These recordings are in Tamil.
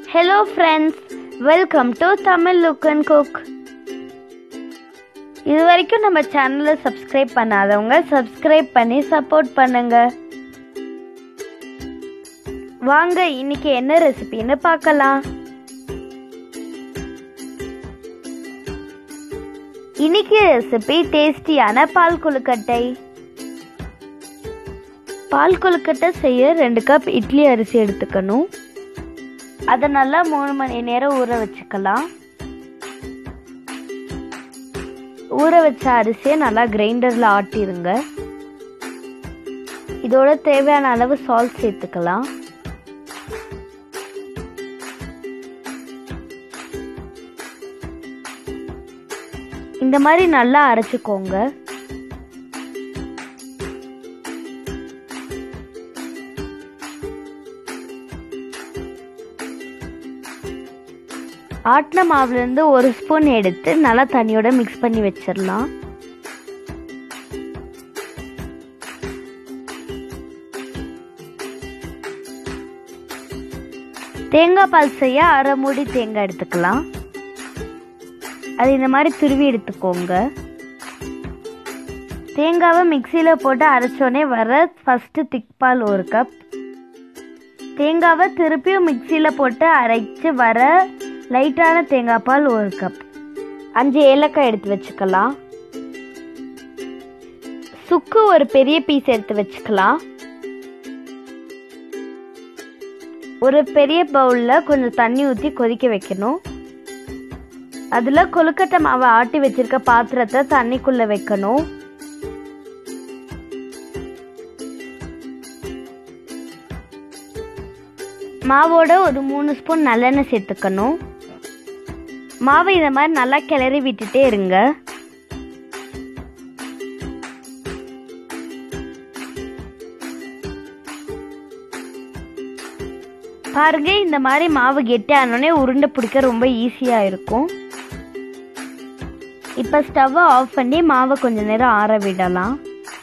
hello friends welcome to Tamil look and cook இது வரைக்கும் நம்ம சேனலை சப்ஸ்கிரைப் பண்ணாதவங்க சப்ஸ்கிரைப் பண்ணி சப்போர்ட் பண்ணுங்க வாங்க இன்னைக்கு என்ன ரெசிபின்னு பார்க்கலாம் இன்னைக்கு ரெசிபி டேஸ்டியான பால் கொழுக்கட்டை பால் கொழுக்கட்டை செய்ய ரெண்டு கப் இட்லி அரிசி எடுத்துக்கணும் அதை நல்லா மூணு மணி நேரம் ஊற வச்சுக்கலாம் ஊற வச்ச அரிசியை நல்லா கிரைண்டரில் ஆட்டிருங்க இதோட தேவையான அளவு சால்ட் சேர்த்துக்கலாம் இந்த மாதிரி நல்லா அரைச்சிக்கோங்க ஆட்டின மாவுலேருந்து ஒரு ஸ்பூன் எடுத்து நல்லா தண்ணியோட மிக்ஸ் பண்ணி வச்சிடலாம் தேங்காய் பால் செய்ய அரை மூடி தேங்காய் எடுத்துக்கலாம் அது இந்த மாதிரி துருவி எடுத்துக்கோங்க தேங்காவை மிக்சியில் போட்டு அரைச்சோடனே வர ஃபஸ்ட்டு திக் பால் ஒரு கப் தேங்காவை திருப்பியும் மிக்சியில் போட்டு அரைச்சு வர லைட்டான தேங்காய் பால் ஒரு கப் அஞ்சு ஏலக்காய் எடுத்து வச்சுக்கலாம் சுக்கு ஒரு பெரிய பீஸ் எடுத்து வச்சுக்கலாம் ஒரு பெரிய பவுலில் கொஞ்சம் தண்ணி ஊற்றி கொதிக்க வைக்கணும் அதில் கொழுக்கட்டை மாவை ஆட்டி வச்சிருக்க பாத்திரத்தை தண்ணிக்குள்ளே வைக்கணும் மாவோட ஒரு மூணு ஸ்பூன் நல்லெண்ணெய் சேர்த்துக்கணும் மாவை இந்த மாதிரி நல்லா கிளறி விட்டுட்டே இருங்க பாருங்க இந்த மாதிரி மாவு கெட்டியானோடனே உருண்டை பிடிக்க ரொம்ப ஈஸியாக இருக்கும் இப்போ ஸ்டவ்வை ஆஃப் பண்ணி மாவை கொஞ்ச நேரம் ஆற விடலாம்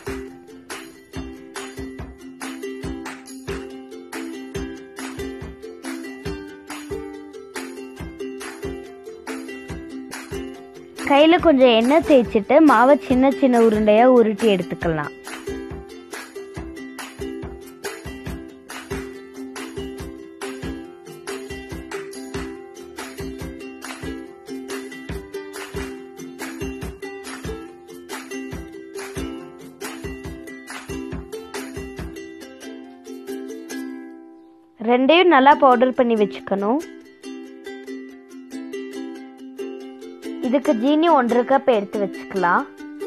கையில் கொஞ்சம் எண்ணெய் தேய்ச்சிட்டு மாவை சின்ன சின்ன உருண்டையாக உருட்டி எடுத்துக்கலாம் ரெண்டையும் நல்லா பவுடர் பண்ணி வச்சுக்கணும் இதுக்கு ஜீனி ஒன்றரை கப் எடுத்து வச்சுக்கலாம்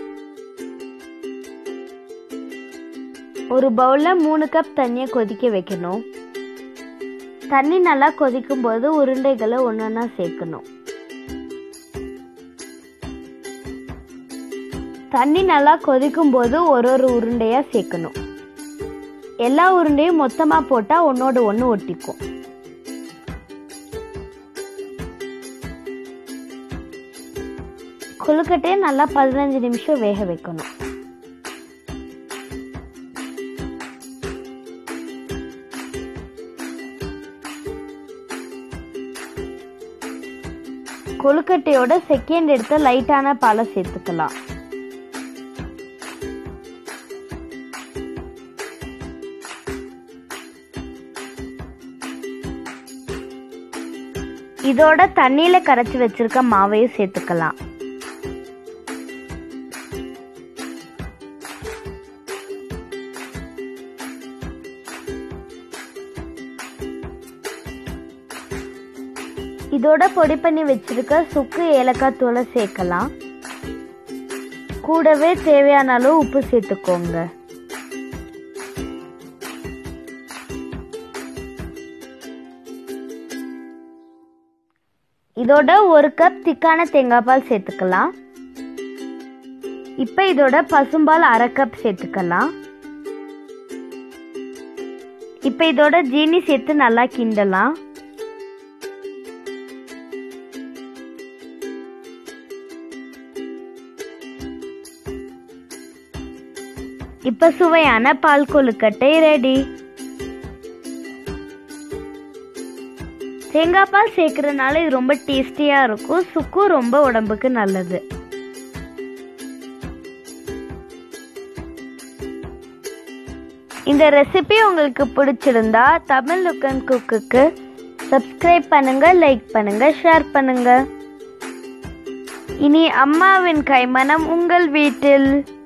ஒரு பவுலில் மூணு கப் தண்ணியை கொதிக்க வைக்கணும் தண்ணி நல்லா கொதிக்கும் போது உருண்டைகளை ஒன்று ஒன்றா சேர்க்கணும் தண்ணி நல்லா கொதிக்கும் போது ஒரு ஒரு உருண்டையாக சேர்க்கணும் எல்லா உருண்டையும் மொத்தமாக போட்டால் ஒன்றோட ஒன்று ஒட்டிக்கும் கொழுக்கட்டையை நல்லா பதினஞ்சு நிமிஷம் வேக வைக்கணும் கொழுக்கட்டையோட செகண்ட் எடுத்து லைட்டான பாலை சேர்த்துக்கலாம் இதோட தண்ணியில கரைச்சி வச்சிருக்க மாவையும் சேர்த்துக்கலாம் இதோட பொடி பண்ணி வச்சிருக்க சுக்கு ஏலக்காய் தூளை சேர்க்கலாம் கூடவே தேவையான அளவு உப்பு சேர்த்துக்கோங்க இதோட ஒரு கப் திக்கான தேங்காய் பால் சேர்த்துக்கலாம் இப்போ இதோட பசும்பால் அரை கப் சேர்த்துக்கலாம் இப்போ இதோட ஜீனி சேர்த்து நல்லா கிண்டலாம் இப்போ சுவையான பால் கொழுக்கட்டை ரெடி தேங்காய் பால் சேர்க்கறதுனால இது ரொம்ப டேஸ்டியாக இருக்கும் சுக்கும் ரொம்ப உடம்புக்கு நல்லது இந்த ரெசிபி உங்களுக்கு பிடிச்சிருந்தா தமிழ் லுக் அண்ட் குக்குக்கு சப்ஸ்கிரைப் பண்ணுங்க லைக் பண்ணுங்க ஷேர் பண்ணுங்க இனி அம்மாவின் கைமணம் உங்கள் வீட்டில்